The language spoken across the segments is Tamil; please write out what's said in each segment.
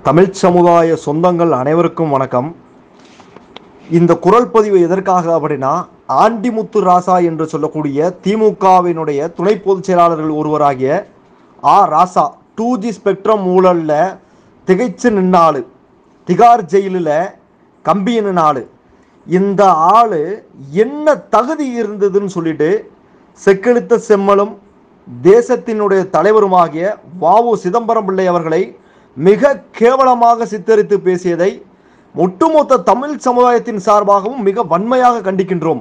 தமிழ் சமுதாய சொந்தங்கள் அனைவருக்கும் வணக்கம் இந்த குரல் பதிவு எதற்காக அப்படின்னா ஆண்டிமுத்து ராசா என்று சொல்லக்கூடிய திமுகவினுடைய துணை பொதுச் செயலாளர்கள் ஒருவராகிய A Raja two G spectrum ஊழல்ல திகைச்சு நின்னாலு திகார் ஜெயிலில் கம்பி நின்னாலு இந்த ஆளு என்ன தகுதி இருந்ததுன்னு சொல்லிட்டு செக்கெழுத்த செம்மலும் தேசத்தினுடைய தலைவருமாகிய வாவு சிதம்பரம் பிள்ளை அவர்களை மிக கேவலமாக சித்தரித்து பேசியதை ஒட்டுமொத்த தமிழ் சமுதாயத்தின் சார்பாகவும் மிக வன்மையாக கண்டிக்கின்றோம்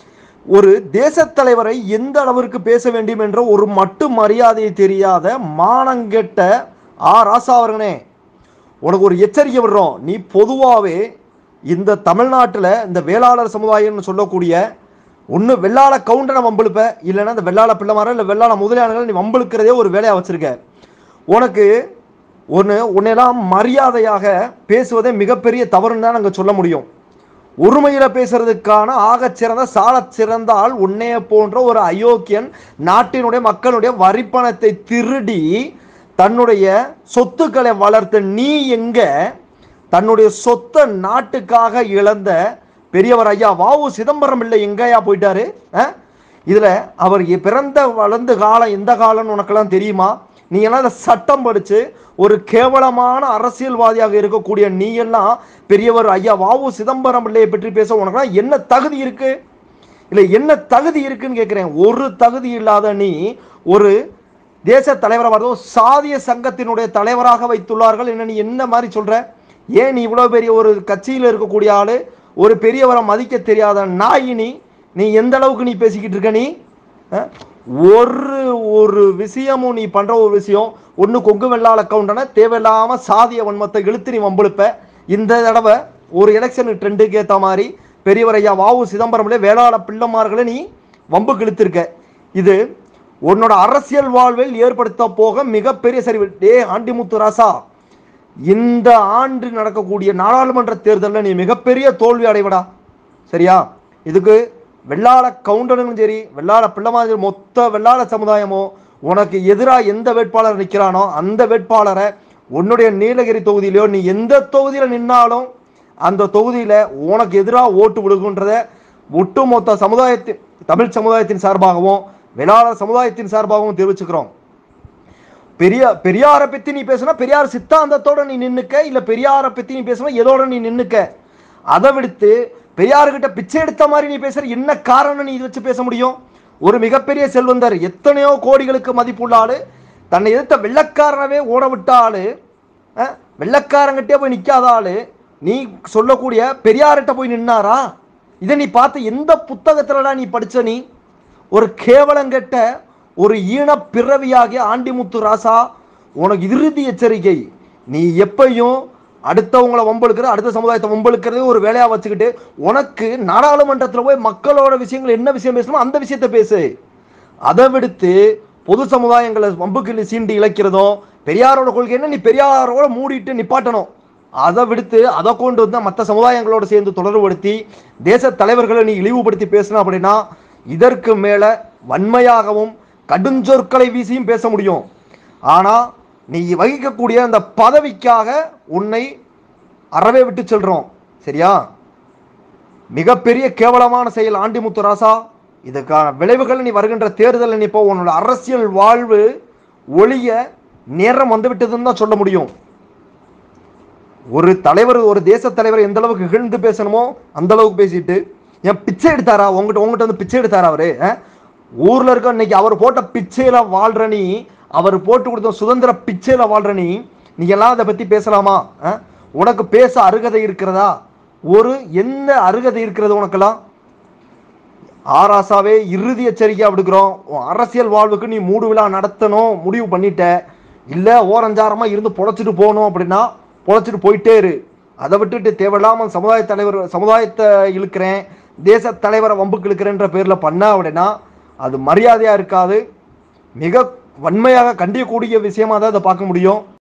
ஒரு தேசத் தலைவரை எந்த அளவிற்கு பேச வேண்டும் என்ற ஒரு மட்டு மரியாதை தெரியாத மானங்கெட்ட ஆ ராசா அவர்களே உனக்கு ஒரு எச்சரிக்கை விடுறோம் நீ பொதுவாகவே இந்த தமிழ்நாட்டில் இந்த வேளாளர் சமுதாயம்னு சொல்லக்கூடிய ஒன்று வெள்ளாள கவுண்டனை வம்பளுப்ப இல்லைன்னா இந்த வெள்ளாள பிள்ளைமாரன் இல்லை வெள்ளாள முதலியாளர்களை நீ வம்பளுக்கிறதே ஒரு வேலையாக வச்சிருக்க உனக்கு ஒன்று உன்னையெல்லாம் மரியாதையாக பேசுவதே மிகப்பெரிய தவறுன்னு தான் நாங்கள் சொல்ல முடியும் ஒருமையில் பேசுறதுக்கான ஆகச் சிறந்த சாலச் சிறந்த ஆள் உன்னைய போன்ற ஒரு அயோக்கியன் நாட்டினுடைய மக்களுடைய வரிப்பணத்தை திருடி தன்னுடைய சொத்துக்களை வளர்த்த நீ எங்க தன்னுடைய சொத்தை நாட்டுக்காக இழந்த பெரியவர் ஐயா வாவு சிதம்பரம் இல்லை எங்கேயா போயிட்டாரு அஹ்? இதுல அவர் எ- பிறந்த வளர்ந்த காலம் எந்த காலம்னு உனக்கெல்லாம் தெரியுமா நீ எல்லாம் இந்த சட்டம் படிச்சு ஒரு கேவலமான அரசியல்வாதியாக இருக்கக்கூடிய நீ எல்லாம் பெரியவர் ஐயா வாவு சிதம்பரம் பிள்ளையை பற்றி பேச உனக்கெல்லாம் என்ன தகுதி இருக்கு இல்லை என்ன தகுதி இருக்குன்னு கேட்குறேன் ஒரு தகுதி இல்லாத நீ ஒரு தேச தலைவராக வரதோ சாதிய சங்கத்தினுடைய தலைவராக வைத்துள்ளார்கள் என்ன நீ என்ன மாதிரி சொல்ற ஏன் நீ இவ்வளோ பெரிய ஒரு கட்சியில் இருக்கக்கூடிய ஆளு ஒரு பெரியவரை மதிக்க தெரியாத நாய் நீ நீ எந்த அளவுக்கு நீ பேசிக்கிட்டு இருக்க நீ அஹ்? ஒரு ஒரு விஷயமும் நீ பண்ற ஒரு விஷயம் ஒன்று கொங்கு வெள்ளாள கவுண்டனை தேவையில்லாம சாதிய வன்மத்தை இழுத்து நீ வம்புழுப்ப இந்த தடவை ஒரு எலெக்ஷன் ட்ரெண்டுக்கு ஏற்ற மாதிரி பெரியவர் ஐயா வாவு சிதம்பரம்ல வேளாள பிள்ளைமார்களை நீ வம்புக்கு இழுத்திருக்க இது உன்னோட அரசியல் வாழ்வில் ஏற்படுத்த போக மிகப்பெரிய சரிவு டே ஆண்டிமுத்து ராசா இந்த ஆண்டு நடக்கக்கூடிய நாடாளுமன்ற தேர்தலில் நீ மிகப்பெரிய தோல்வி அடைவடா சரியா இதுக்கு வெள்ளாள கவுண்டனும் சரி வெள்ளாள பிள்ளைமாரி மொத்த வெள்ளாள சமுதாயமோ உனக்கு எதிராக எந்த வேட்பாளர் நிற்கிறானோ அந்த வேட்பாளரை உன்னுடைய நீலகிரி தொகுதியிலையோ நீ எந்த தொகுதியில் நின்னாலும் அந்த தொகுதியில் உனக்கு எதிராக ஓட்டு விடுகின்றத ஒட்டுமொத்த சமுதாயத்தின் தமிழ் சமுதாயத்தின் சார்பாகவும் வெள்ளாளர் சமுதாயத்தின் சார்பாகவும் தெரிவிச்சுக்கிறோம் பெரிய பெரியாரை பத்தி நீ பேசுனா பெரியார் சித்தாந்தத்தோட நீ நின்னுக்க இல்ல பெரியாரை பத்தி நீ பேசுனா எதோட நீ நின்னுக்க அதை விடுத்து பெரியார்கிட்ட பிச்சை எடுத்த மாதிரி நீ பேசுற என்ன காரணம் நீ இது வச்சு பேச முடியும் ஒரு மிகப்பெரிய செல்வந்தர் எத்தனையோ கோடிகளுக்கு மதிப்புள்ள ஆளு தன்னை எதிர்த்த வெள்ளக்காரனவே ஓட விட்ட ஆளு அஹ், வெள்ளைக்காரங்கிட்டே போய் நிக்காத ஆளு நீ சொல்லக்கூடிய பெரியார்கிட்ட போய் நின்னாரா இதை நீ பார்த்து எந்த புத்தகத்துலடா நீ படிச்ச நீ ஒரு கேவலங்கெட்ட ஒரு ஈன பிறவியாகிய ஆண்டிமுத்து ராசா உனக்கு இறுதி எச்சரிக்கை நீ எப்பையும் அடுத்தவங்கள வம்பெழுக்கிற அடுத்த சமுதாயத்தை வம்பெழுக்கிறதே ஒரு வேலையா வச்சுக்கிட்டு உனக்கு நாடாளுமன்றத்தில் போய் மக்களோட விஷயங்கள் என்ன விஷயம் பேசணுமோ அந்த விஷயத்தை பேசு அதை விடுத்து பொது சமுதாயங்களை வம்புக்கு சீண்டி இழைக்கிறதும் பெரியாரோட கொள்கை என்ன நீ பெரியாரோட மூடிட்டு நிப்பாட்டணும் அதை விடுத்து அதை கொண்டு வந்து மற்ற சமுதாயங்களோட சேர்ந்து தொடர்புபடுத்தி தேச தலைவர்களை நீ இழிவுபடுத்தி பேசணும் அப்படின்னா இதற்கு மேல வன்மையாகவும் கடுஞ்சொற்களை வீசியும் பேச முடியும் ஆனா நீ வகிக்கக்கூடிய அந்த பதவிக்காக உன்னை அறவே விட்டு செல்றோம் சரியா மிகப்பெரிய கேவலமான செயல் ஆண்டிமுத்து ராசா இதுக்கான விளைவுகள் நீ வருகின்ற தேர்தலில் நீ இப்போ உன்னோட அரசியல் வாழ்வு ஒளிய நேரம் வந்து விட்டதுன்னு தான் சொல்ல முடியும் ஒரு தலைவர் ஒரு தேச தலைவர் எந்த அளவுக்கு இகழ்ந்து பேசணுமோ அந்த அளவுக்கு பேசிட்டு ஏன் பிச்சை எடுத்தாரா உங்ககிட்ட உங்ககிட்ட வந்து பிச்சை எடுத்தாரா அவரு அஹ்? ஊர்ல இருக்க இன்னைக்கு அவர் போட்ட பிச்சையில வாழ்ற நீ அவர் போட்டு கொடுத்த சுதந்திர பிச்சையில வாழ்ற நீ நீ எல்லாம் அதை பத்தி பேசலாமா அஹ்? உனக்கு பேச அருகதை இருக்கிறதா ஒரு எந்த அருகதை இருக்கிறது உனக்கெல்லாம் ஆராசாவே இறுதி எச்சரிக்கையா விடுக்கிறோம் உன் அரசியல் வாழ்வுக்கு நீ மூடு விழா நடத்தணும் முடிவு பண்ணிட்ட இல்ல ஓரஞ்சாரமா இருந்து பொழைச்சிட்டு போகணும் அப்படின்னா பொழைச்சிட்டு போயிட்டே இரு அதை விட்டுட்டு தேவையில்லாம சமுதாய தலைவர் சமுதாயத்தை இழுக்கிறேன் தேச தலைவரை வம்புக்கு இழுக்கிறேன்ற பேர்ல பண்ண அப்படின்னா அது மரியாதையா இருக்காது மிக வன்மையாக கண்டிக்கக்கூடிய விஷயமா தான் அதை பார்க்க முடியும்